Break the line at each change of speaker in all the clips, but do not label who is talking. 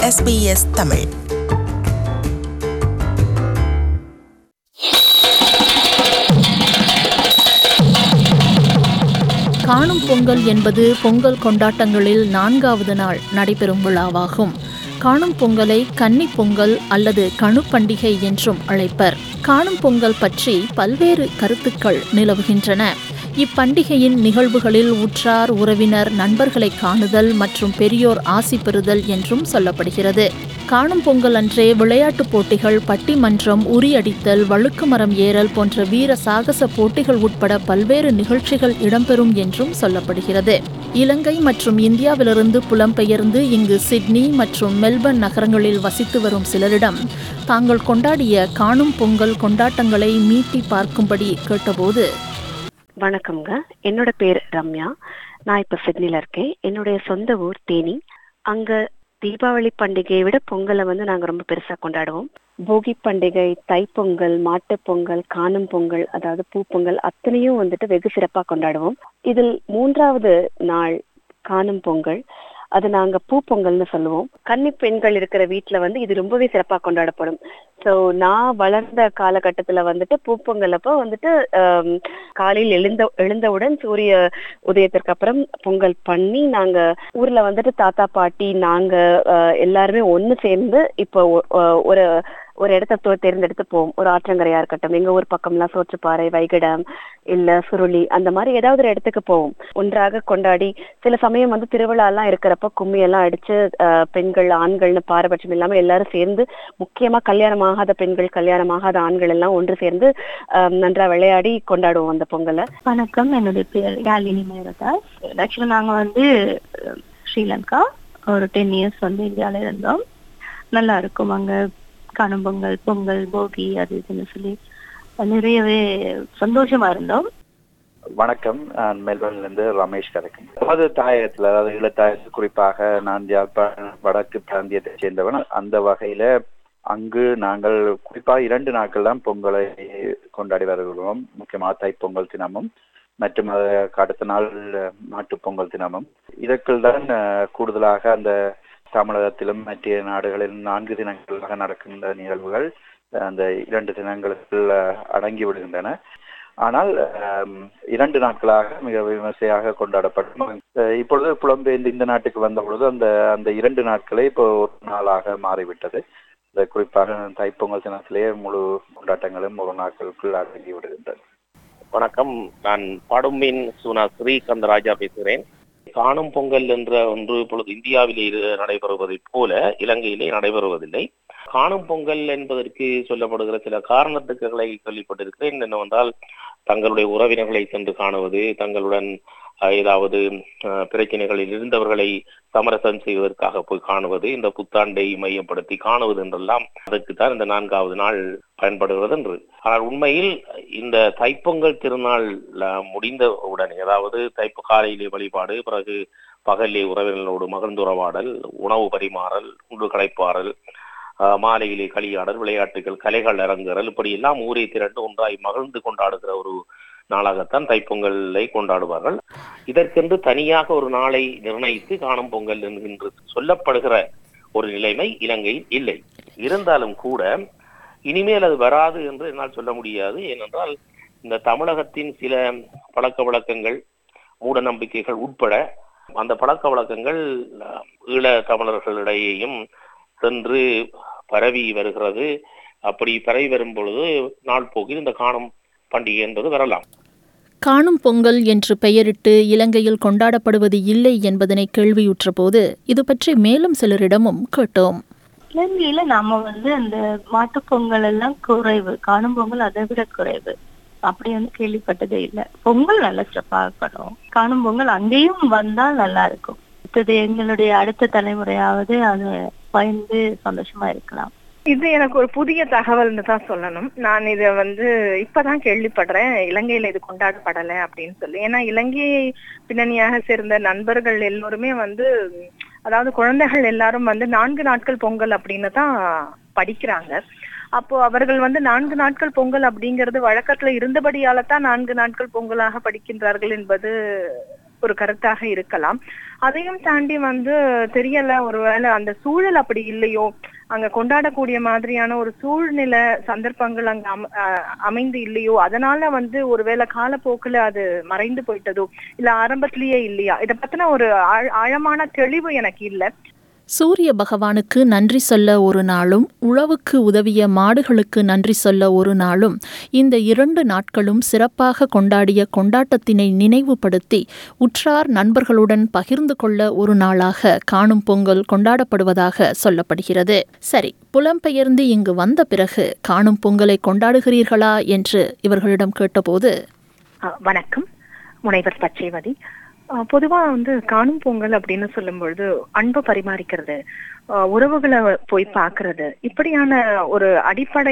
SBS Tamil
காணும் பொங்கல் என்பது பொங்கல் கொண்டாட்டங்களில் நான்காவது நாள் நடைபெறும் விழாவாகும் காணும் பொங்கலை கன்னிப் பொங்கல் அல்லது கணு பண்டிகை என்றும் அழைப்பர் காணும் பொங்கல் பற்றி பல்வேறு கருத்துக்கள் நிலவுகின்றன இப்பண்டிகையின் நிகழ்வுகளில் உற்றார் உறவினர் நண்பர்களை காணுதல் மற்றும் பெரியோர் ஆசி பெறுதல் என்றும் சொல்லப்படுகிறது காணும் பொங்கல் அன்றே விளையாட்டுப் போட்டிகள் பட்டிமன்றம் உரியடித்தல் வழுக்கு மரம் ஏறல் போன்ற வீர சாகச போட்டிகள் உட்பட பல்வேறு நிகழ்ச்சிகள் இடம்பெறும் என்றும் சொல்லப்படுகிறது இலங்கை மற்றும் இந்தியாவிலிருந்து புலம்பெயர்ந்து இங்கு சிட்னி மற்றும் மெல்பர்ன் நகரங்களில் வசித்து வரும் சிலரிடம் தாங்கள் கொண்டாடிய காணும் பொங்கல் கொண்டாட்டங்களை மீட்டி பார்க்கும்படி கேட்டபோது
வணக்கம்ங்க என்னோட பேர் ரம்யா நான் இப்ப சிட்னில இருக்கேன் என்னுடைய சொந்த ஊர் தேனி அங்க தீபாவளி பண்டிகையை விட பொங்கலை வந்து நாங்க ரொம்ப பெருசா கொண்டாடுவோம் போகி பண்டிகை தைப்பொங்கல் மாட்டுப் பொங்கல் காணும் பொங்கல் அதாவது பூப்பொங்கல் அத்தனையும் வந்துட்டு வெகு சிறப்பா கொண்டாடுவோம் இதில் மூன்றாவது நாள் காணும் பொங்கல் அது நாங்க பூப்பொங்கல்னு சொல்லுவோம் கன்னி பெண்கள் இருக்கிற வீட்ல வந்து இது ரொம்பவே சிறப்பா கொண்டாடப்படும் சோ நான் வளர்ந்த காலகட்டத்துல வந்துட்டு பூப்பொங்கல் அப்போ வந்துட்டு ஆம், காலையில் எழுந்த எழுந்தவுடன் சூரிய உதயத்திற்கு அப்புறம் பொங்கல் பண்ணி நாங்க ஊர்ல வந்துட்டு தாத்தா பாட்டி நாங்க அஹ், எல்லாருமே ஒண்ணு சேர்ந்து இப்போ ஒ- அஹ், ஒரு ஒரு இடத்த தோ- தேர்ந்தெடுத்து போவோம் ஒரு ஆற்றங்கரையா இருக்கட்டும் எங்க ஊர் பக்கம்லாம் சோற்றுப்பாறை வைகடம் இல்ல சுருளி அந்த மாதிரி ஏதாவது ஒரு இடத்துக்கு போவோம் ஒன்றாக கொண்டாடி சில சமயம் வந்து திருவிழா எல்லாம் இருக்கிறப்ப கும்மி எல்லாம் அடிச்சு அஹ், பெண்கள் ஆண்கள்னு பாரபட்சம் இல்லாம எல்லாரும் சேர்ந்து முக்கியமா கல்யாணமாகாத பெண்கள் கல்யாணமாகாத ஆண்கள் எல்லாம் ஒன்று சேர்ந்து அஹ், நன்றா விளையாடி கொண்டாடுவோம் அந்த பொங்கலை
வணக்கம் என்னுடைய பேர் யாழினி மேரதாஸ் ஆக்சுவலா நாங்க வந்து அஹ், ஸ்ரீலங்கா ஒரு டென் இயர்ஸ் வந்து இந்தியால இருந்தோம் நல்லா இருக்கும் அங்க காணும் பொங்கல் பொங்கல் போகி அது இதுன்னு சொல்லி நிறையவே சந்தோஷமா இருந்தோம்
வணக்கம் நான் மெல்பர்ன்ல இருந்து ரமேஷ் கரைக்கும் அதாவது தாயகத்துல அதாவது ஈழத்தாயத்து குறிப்பாக நான் யாழ்ப்பாணம் வடக்கு பிராந்தியத்தை சேர்ந்தவன் அந்த வகையில அங்கு நாங்கள் குறிப்பாக இரண்டு நாட்கள் தான் பொங்கலை கொண்டாடி வருகிறோம் முக்கியமாக தைப்பொங்கல் தினமும் மற்றும் அதற்கு அடுத்த நாள் மாட்டுப் பொங்கல் தினமும் இதற்குள் தான் அஹ், கூடுதலாக அந்த தமிழகத்திலும் மற்ற நாடுகளிலும் நான்கு தினங்களாக நடக்கின்ற நிகழ்வுகள் அந்த இரண்டு தினங்களுக்குள் அஹ், அடங்கி விடுகின்றன ஆனால் ஆம், இரண்டு நாட்களாக மிக விமர்சையாக கொண்டாடப்படும் அஹ் இப்பொழுது புலம்பெயர்ந்து இந்த நாட்டுக்கு வந்த பொழுது அந்த அந்த இரண்டு நாட்களே இப்போ ஒரு நாளாக மாறிவிட்டது இந்த குறிப்பாக தைப்பொங்கல் தினத்திலேயே முழு கொண்டாட்டங்களும் ஒரு நாட்களுக்குள் அடங்கி விடுகின்றன
வணக்கம் நான் பாடும்பின் சுனா ஸ்ரீகந்தராஜா பேசுகிறேன் காணும் பொங்கல் என்ற ஒன்று இப்பொழுது இந்தியாவிலே இரு- நடைபெறுவதைப் போல இலங்கையிலே நடைபெறுவதில்லை காணும் பொங்கல் என்பதற்கு சொல்லப்படுகிற சில காரணத்துக்களை கேள்விப்பட்டிருக்கிறேன் என்னவென்றால் தங்களுடைய உறவினர்களை சென்று காணுவது தங்களுடன் அஹ், ஏதாவது அஹ், பிரச்சனைகளில் இருந்தவர்களை சமரசம் செய்வதற்காக போய் காணுவது இந்த புத்தாண்டை மையப்படுத்தி காணுவது என்றெல்லாம் அதற்குத்தான் இந்த நான்காவது நாள் பயன்படுகிறது என்று ஆனால் உண்மையில் இந்த தைப்பொங்கல் திருநாள் அஹ், முடிந்த உடனே அதாவது தைப்ப காலையிலே வழிபாடு பிறகு பகலிலே உறவினர்களோடு மகிழ்ந்துறவாடல் உணவு பரிமாறல் உண்டு களைப்பாறல் அஹ், மாலையிலே களியாடல் விளையாட்டுகள் கலைகள் அரங்குறல் இப்படி எல்லாம் ஊரே திரண்டு ஒன்றாய் மகிழ்ந்து கொண்டாடுகிற ஒரு நாளாகத்தான் தைப்பொங்கலை கொண்டாடுவார்கள் இதற்கென்று தனியாக ஒரு நாளை நிர்ணயித்து காணும் பொங்கல் என்று சொல்லப்படுகிற ஒரு நிலைமை இலங்கையில் இல்லை இருந்தாலும் கூட இனிமேல் அது வராது என்று என்னால் சொல்ல முடியாது ஏனென்றால் இந்த தமிழகத்தின் சில பழக்க வழக்கங்கள் மூட நம்பிக்கைகள் உட்பட அந்த பழக்க வழக்கங்கள் அஹ், ஈழ தமிழர்களிடையேயும் சென்று பரவி வருகிறது அப்படி பரவி வரும் பொழுது நாள் போக்கில் இந்த காணும் பண்டிகை என்பது வரலாம்
காணும் பொங்கல் என்று பெயரிட்டு இலங்கையில் கொண்டாடப்படுவது இல்லை என்பதனை கேள்வியுற்றபோது இது பற்றி மேலும் சிலரிடமும் கேட்டோம்
இலங்கையில நாம வந்து அந்த மாட்டுப் பொங்கல் எல்லாம் குறைவு காணும் பொங்கல் அதை விட குறைவு அப்படி வந்து கேள்விப்பட்டதே இல்ல பொங்கல் நல்ல சிறப்பாக இருக்கணும் காணும் பொங்கல் அங்கேயும் வந்தால் நல்லா இருக்கும் அடுத்தது எங்களுடைய அடுத்த தலைமுறையாவது அதை பயந்து சந்தோஷமா இருக்கலாம்
இது எனக்கு ஒரு புதிய தகவல்னு தான் சொல்லணும் நான் இத வந்து இப்பதான் கேள்விப்படுறேன் இலங்கையில இது கொண்டாடப்படலை அப்படின்னு சொல்லி ஏன்னா இலங்கையை பின்னணியாக சேர்ந்த நண்பர்கள் எல்லோருமே வந்து அதாவது குழந்தைகள் எல்லாரும் வந்து நான்கு நாட்கள் பொங்கல் அப்படின்னு தான் படிக்கிறாங்க அப்போ அவர்கள் வந்து நான்கு நாட்கள் பொங்கல் அப்படிங்கிறது வழக்கத்துல இருந்தபடியால தான் நான்கு நாட்கள் பொங்கலாக படிக்கின்றார்கள் என்பது ஒரு கருத்தாக இருக்கலாம் அதையும் தாண்டி வந்து தெரியல ஒருவேளை அந்த சூழல் அப்படி இல்லையோ அங்க கொண்டாடக்கூடிய மாதிரியான ஒரு சூழ்நிலை சந்தர்ப்பங்கள் அங்க அம- அஹ் அமைந்து இல்லையோ அதனால வந்து ஒருவேளை காலப்போக்குல அது மறைந்து போயிட்டதோ இல்ல ஆரம்பத்திலேயே இல்லையா இத பத்தின ஒரு ஆழ்- ஆழமான தெளிவு எனக்கு இல்ல
சூரிய பகவானுக்கு நன்றி சொல்ல ஒரு நாளும் உழவுக்கு உதவிய மாடுகளுக்கு நன்றி சொல்ல ஒரு நாளும் இந்த இரண்டு நாட்களும் சிறப்பாக கொண்டாடிய கொண்டாட்டத்தினை நினைவுபடுத்தி உற்றார் நண்பர்களுடன் பகிர்ந்து கொள்ள ஒரு நாளாக காணும் பொங்கல் கொண்டாடப்படுவதாக சொல்லப்படுகிறது சரி புலம்பெயர்ந்து இங்கு வந்த பிறகு காணும் பொங்கலை கொண்டாடுகிறீர்களா என்று இவர்களிடம் கேட்டபோது
அஹ் வணக்கம் முனைவர் பச்சைவதி அஹ் பொதுவா வந்து காணும் பொங்கல் அப்படின்னு சொல்லும் பொழுது அன்பை பரிமாறிக்கிறது அஹ் உறவுகளை போய் பார்க்கிறது இப்படியான ஒரு அடிப்படை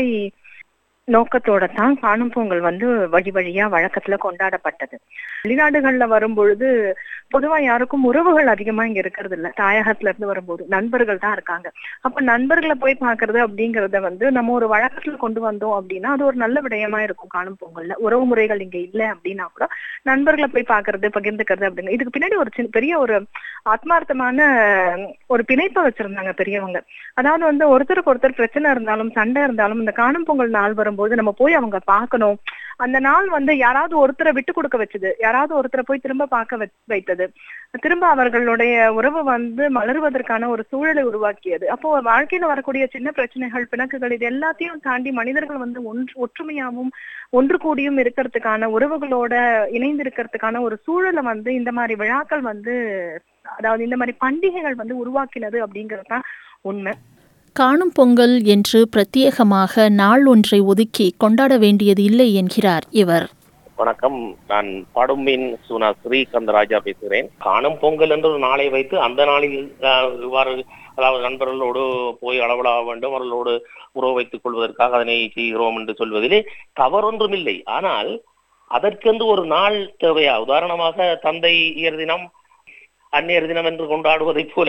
நோக்கத்தோட தான் காணும் பொங்கல் வந்து வழி வழியா வழக்கத்துல கொண்டாடப்பட்டது வெளிநாடுகள்ல வரும்பொழுது பொதுவா யாருக்கும் உறவுகள் அதிகமா இங்க இருக்கிறது இல்ல தாயகத்துல இருந்து வரும்போது நண்பர்கள் தான் இருக்காங்க அப்ப நண்பர்களை போய் பார்க்கிறது அப்படிங்கறத வந்து நம்ம ஒரு வழக்கத்துல கொண்டு வந்தோம் அப்படின்னா அது ஒரு நல்ல விடயமா இருக்கும் காணும் பொங்கல்ல உறவு முறைகள் இங்க இல்ல அப்படின்னா கூட நண்பர்களை போய் பார்க்கிறது பகிர்ந்துக்கிறது அப்படிங்க இதுக்கு பின்னாடி ஒரு சின்ன பெரிய ஒரு ஆத்மார்த்தமான ஒரு பிணைப்பை வச்சிருந்தாங்க பெரியவங்க அதாவது வந்து ஒருத்தருக்கு ஒருத்தர் பிரச்சனை இருந்தாலும் சண்டை இருந்தாலும் இந்த காணும் பொங்கல் நாள் வரும்போது நம்ம போய் அவங்க பார்க்கணும் அந்த நாள் வந்து யாராவது ஒருத்தரை விட்டு கொடுக்க வச்சது யாராவது ஒருத்தரை போய் திரும்ப பார்க்க வச்- வைத்தது திரும்ப அவர்களுடைய உறவு வந்து மலருவதற்கான ஒரு சூழலை உருவாக்கியது அப்போ வாழ்க்கையில வரக்கூடிய சின்ன பிரச்சனைகள் பிணக்குகள் இது எல்லாத்தையும் தாண்டி மனிதர்கள் வந்து ஒன்று ஒற்றுமையாவும் ஒன்று கூடியும் இருக்கிறதுக்கான உறவுகளோட இணைந்து இருக்கிறதுக்கான ஒரு சூழலை வந்து இந்த மாதிரி விழாக்கள் வந்து அதாவது இந்த மாதிரி பண்டிகைகள் வந்து உருவாக்கினது அப்படிங்கிறது தான் உண்மை
காணும் பொங்கல் என்று பிரத்யேகமாக நாள் ஒன்றை ஒதுக்கி கொண்டாட வேண்டியது இல்லை என்கிறார் இவர்
வணக்கம் நான் படும்பின் சுனா ஸ்ரீகந்தராஜா பேசுகிறேன் காணும் பொங்கல் என்று ஒரு நாளை வைத்து அந்த நாளில் ஆஹ், இவ்வாறு அதாவது நண்பர்களோடு போய் அளவலாக வேண்டும் அவர்களோடு உறவு வைத்துக் கொள்வதற்காக அதனை செய்கிறோம் என்று சொல்வதிலே தவறொன்றும் இல்லை ஆனால் அதற்கென்று ஒரு நாள் தேவையா உதாரணமாக தந்தை இயர் தினம் அந்நியர் தினம் என்று கொண்டாடுவதைப் போல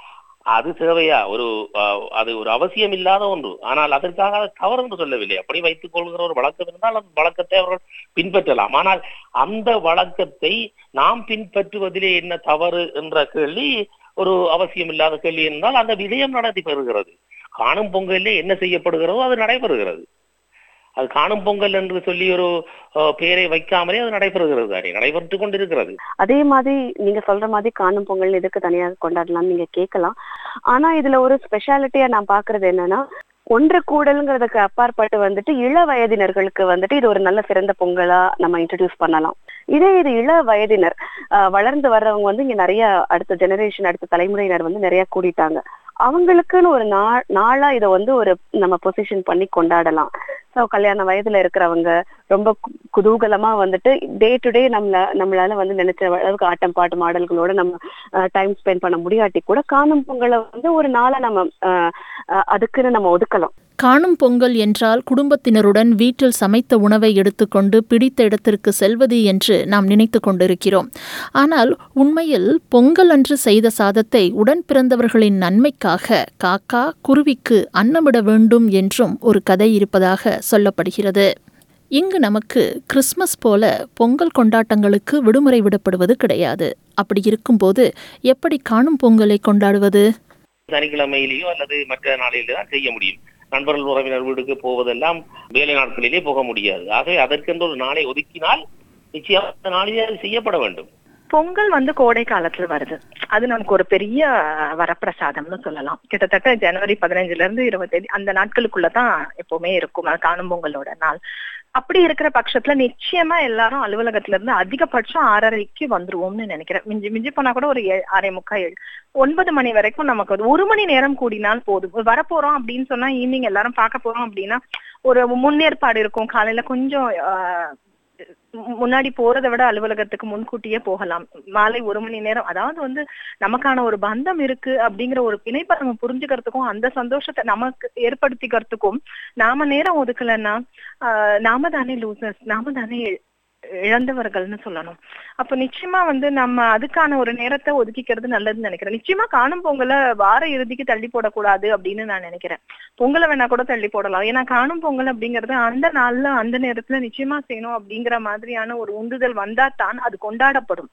அது தேவையா ஒரு ஆஹ், அது ஒரு அவசியம் இல்லாத ஒன்று ஆனால் அதற்காக அது தவறு என்று சொல்லவில்லை அப்படி வைத்துக் கொள்கிற ஒரு வழக்கம் இருந்தால் அந்த வழக்கத்தை அவர்கள் பின்பற்றலாம் ஆனால் அந்த வழக்கத்தை நாம் பின்பற்றுவதிலே என்ன தவறு என்ற கேள்வி ஒரு அவசியம் இல்லாத கேள்வி என்றால் அந்த விதயம் நடத்தி பெறுகிறது காணும் பொங்கலிலே என்ன செய்யப்படுகிறதோ அது நடைபெறுகிறது அது காணும் பொங்கல் என்று சொல்லி ஒரு அஹ், பெயரை வைக்காமலே அது நடைபெறுகிறது தானே நடைபெற்றுக் கொண்டிருக்கிறது
அதே மாதிரி நீங்க சொல்ற மாதிரி காணும் பொங்கல் எதுக்கு தனியாக கொண்டாடலாம் நீங்க கேட்கலாம் ஆனா இதுல ஒரு ஸ்பெஷாலிட்டியா நான் பாக்குறது என்னன்னா ஒன்று கூடல்ங்கிறதுக்கு அப்பாற்பட்டு வந்துட்டு இள வயதினர்களுக்கு வந்துட்டு இது ஒரு நல்ல சிறந்த பொங்கலா நம்ம இன்ட்ரடியூஸ் பண்ணலாம் இதே இது இள வயதினர் ஆஹ் வளர்ந்து வர்றவங்க வந்து இங்க நிறைய அடுத்த ஜெனரேஷன் அடுத்த தலைமுறையினர் வந்து நிறைய கூடிட்டாங்க அவங்களுக்குன்னு ஒரு நா நாளா இதை வந்து ஒரு நம்ம பொசிஷன் பண்ணி கொண்டாடலாம் ஸோ கல்யாண வயதுல இருக்கிறவங்க ரொம்ப கு- குதூகலமா வந்துட்டு டே டு டே நம்மள நம்மளால வந்து நினைச்ச அளவுக்கு ஆட்டம் பாட்டு மாடல்களோட நம்ம டைம் ஸ்பெண்ட் பண்ண முடியாட்டி கூட காணும் பொங்கலை வந்து ஒரு நாளை நம்ம ஆஹ் ஆஹ் அதுக்குன்னு நம்ம ஒதுக்கலாம்
காணும் பொங்கல் என்றால் குடும்பத்தினருடன் வீட்டில் சமைத்த உணவை எடுத்துக்கொண்டு பிடித்த இடத்திற்கு செல்வது என்று நாம் நினைத்து கொண்டிருக்கிறோம் ஆனால் உண்மையில் பொங்கல் அன்று செய்த சாதத்தை உடன் பிறந்தவர்களின் நன்மைக்காக காக்கா குருவிக்கு அன்னமிட வேண்டும் என்றும் ஒரு கதை இருப்பதாக சொல்லப்படுகிறது இங்கு நமக்கு கிறிஸ்மஸ் போல பொங்கல் கொண்டாட்டங்களுக்கு விடுமுறை விடப்படுவது கிடையாது அப்படி இருக்கும்போது எப்படி காணும் பொங்கலை கொண்டாடுவது
சனிக்கிழமையிலேயோ அல்லது மற்ற நாளிலே தான் செய்ய முடியும் நண்பர்கள் உறவினர் வீடுக்கு போவதெல்லாம் வேலை நாட்களிலே போக முடியாது ஆகவே அதற்கென்று ஒரு நாளை ஒதுக்கினால் நிச்சயம் அந்த நாளிலே அது செய்யப்பட வேண்டும்
பொங்கல் வந்து கோடை காலத்துல வருது அது நமக்கு ஒரு பெரிய அஹ், வரப்பிரசாதம்னு சொல்லலாம் கிட்டத்தட்ட ஜனவரி பதினஞ்சுல இருந்து இருபத்தேழு அந்த நாட்களுக்குள்ள தான் எப்பவுமே இருக்கும் அது காணும் பொங்கலோட நாள் அப்படி இருக்கிற பட்சத்துல நிச்சயமா எல்லாரும் அலுவலகத்துல இருந்து அதிகபட்சம் ஆறரைக்கு வந்துருவோம்னு நினைக்கிறேன் மிஞ்சி மிஞ்சி போனா கூட ஒரு ஏழு ஆறே முக்கால் ஏழு ஒன்பது மணி வரைக்கும் நமக்கு ஒரு ஒரு மணி நேரம் கூடினால் போதும் வரப்போறோம் அப்படின்னு சொன்னா ஈவினிங் எல்லாரும் பார்க்க போறோம் அப்படின்னா ஒரு முன்னேற்பாடு இருக்கும் காலையில கொஞ்சம் ஆஹ், மு- முன்னாடி போறதை விட அலுவலகத்துக்கு முன்கூட்டியே போகலாம் மாலை ஒரு மணி நேரம் அதாவது வந்து நமக்கான ஒரு பந்தம் இருக்கு அப்படிங்கிற ஒரு பிணைப்பை நம்ம புரிஞ்சுக்கிறதுக்கும் அந்த சந்தோஷத்தை நமக்கு ஏற்படுத்திக்கிறதுக்கும் நாம நேரம் ஒதுக்கலைன்னா ஆஹ் நாம தானே லூசர்ஸ் நாம தானே இ- இழந்தவர்கள்னு சொல்லணும் அப்ப நிச்சயமா வந்து நம்ம அதுக்கான ஒரு நேரத்தை ஒதுக்கிக்கிறது நல்லதுன்னு நினைக்கிறேன் நிச்சயமா காணும் பொங்கலை வார இறுதிக்கு தள்ளி போடக்கூடாது அப்படின்னு நான் நினைக்கிறேன் பொங்கலை வேணா கூட தள்ளி போடலாம் ஏன்னா காணும் பொங்கல் அப்படிங்கறது அந்த நாள்ல அந்த நேரத்துல நிச்சயமா செய்யணும் அப்படிங்கிற மாதிரியான ஒரு உந்துதல் வந்தா தான் அது கொண்டாடப்படும்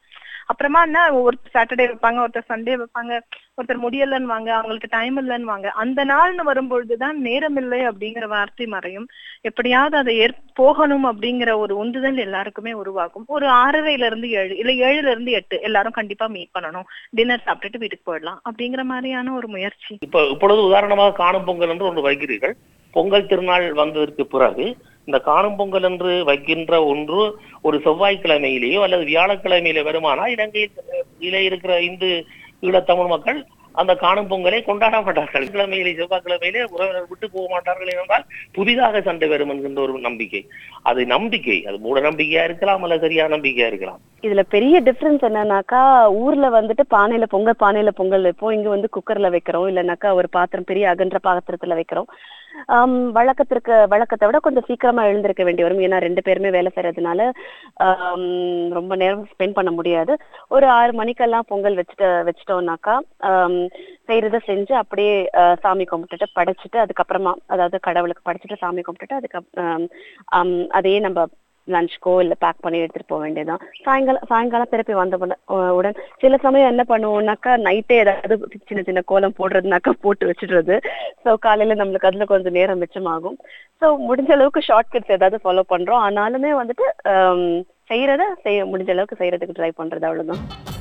அப்புறமா என்ன ஒருத்தர் சாட்டர்டே வைப்பாங்க ஒருத்தர் சண்டே வைப்பாங்க ஒருத்தர் முடியலன்னு வாங்க அவங்களுக்கு டைம் இல்லைன்னு வாங்க அந்த நாள்னு வரும்பொழுதுதான் நேரம் இல்லை அப்படிங்கிற வார்த்தை மறையும் எப்படியாவது அதை ஏற் போகணும் அப்படிங்கிற ஒரு உந்துதல் எல்லாருக்குமே உருவாகும் ஒரு ஆறரைல இருந்து ஏழு இல்ல ஏழுல இருந்து எட்டு எல்லாரும் கண்டிப்பா மீட் பண்ணணும் டின்னர் சாப்பிட்டுட்டு வீட்டுக்கு போயிடலாம் அப்படிங்கிற மாதிரியான ஒரு முயற்சி
இப்ப இப்பொழுது உதாரணமாக காணும் பொங்கல் என்று ஒன்று வைக்கிறீர்கள் பொங்கல் திருநாள் வந்ததற்கு பிறகு இந்த காணும் பொங்கல் என்று வைக்கின்ற ஒன்று ஒரு செவ்வாய்க்கிழமையிலேயோ அல்லது வியாழக்கிழமையில வருமானால் இலங்கையிலே இருக்கிற இந்து ஈழத்தமிழ் மக்கள் அந்த காணும் பொங்கலை கொண்டாட மாட்டார்கள் கிழமையிலே செவ்வாய்க்கிழமையிலே உறவினர் விட்டு போக மாட்டார்கள் என்றால் புதிதாக சண்டை வரும் என்கின்ற ஒரு நம்பிக்கை அது நம்பிக்கை அது மூட நம்பிக்கையா இருக்கலாம் அல்ல சரியான நம்பிக்கையா இருக்கலாம்
இதுல பெரிய டிஃபரன்ஸ் என்னன்னாக்கா ஊர்ல வந்துட்டு பானையில பொங்கல் பானையில பொங்கல் வைப்போம் இங்க வந்து குக்கர்ல வைக்கிறோம் இல்லைனாக்கா ஒரு பாத்திரம் பெரிய அகன்ற பாத்திரத்துல வைக்கிறோம் ஆம், வழக்கத்திற்கு வழக்கத்தை விட கொஞ்சம் சீக்கிரமா எழுந்திருக்க வேண்டி வரும் ஏன்னா ரெண்டு பேருமே வேலை செய்யறதுனால ஆம், ரொம்ப நேரம் ஸ்பெண்ட் பண்ண முடியாது ஒரு ஆறு மணிக்கெல்லாம் பொங்கல் வச்சுட்டு வச்சிட்டோம்னாக்கா ஆம், செய்யறத செஞ்சு அப்படியே ஆ, சாமி கும்பிட்டுட்டு படைச்சிட்டு அதுக்கப்புறமா அதாவது கடவுளுக்கு படைச்சிட்டு சாமி கும்பிட்டுட்டு அதுக்கு அதையே நம்ம லஞ்ச்க்கோ இல்ல பேக் பண்ணி எடுத்துட்டு போக வேண்டியதுதான் சாயங்காலம் சாயங்காலம் திருப்பி வந்த உடனே- உ- உடன் சில சமயம் என்ன பண்ணுவோம்னாக்கா நைட்டே ஏதாவது சின்ன சின்ன கோலம் போடுறதுனாக்கா போட்டு வச்சிடுறது ஸோ காலையில நம்மளுக்கு அதுல கொஞ்சம் நேரம் மிச்சமாகும் ஸோ முடிஞ்ச அளவுக்கு ஷார்ட் கட்ஸ் ஏதாவது ஃபாலோ பண்றோம் ஆனாலுமே வந்துட்டு ஆம், செய்யறத செய்ய முடிஞ்ச அளவுக்கு செய்யறதுக்கு ட்ரை பண்றது அவ்வளவுதான்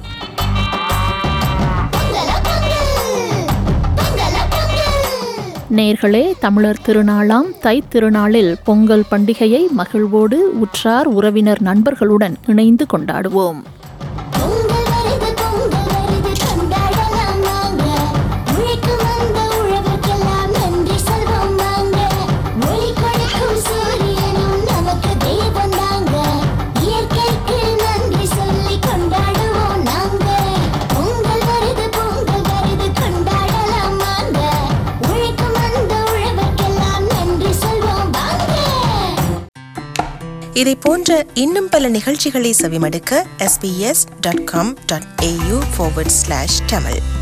நேர்களே தமிழர் திருநாளாம் தை திருநாளில் பொங்கல் பண்டிகையை மகிழ்வோடு உற்றார் உறவினர் நண்பர்களுடன் இணைந்து கொண்டாடுவோம்
பொங்கல் வருது பொங்கல் வருது கொண்டாடலாம் வாங்க உழைக்கும் அந்த உழவுக்கெல்லாம் நன்றி சொல்வோம் வாங்க ஒளி கொடுக்கும் சூரியனும் நமக்கு தெய்வம் தாங்க இயற்கைக்கு நன்றி சொல்லி கொண்டாடுவோம் நாங்க பொங்கல் வருது பொங்கல் வருது கொண்டாடலாம் வாங்க உழைக்கும் அந்த உழவுக்கெல்லாம் நன்றி சொல்வோம் வாங்க
இதை போன்ற இன்னும் பல நிகழ்ச்சிகளை செவிமடுக்க sbs.com.au forward slash tamil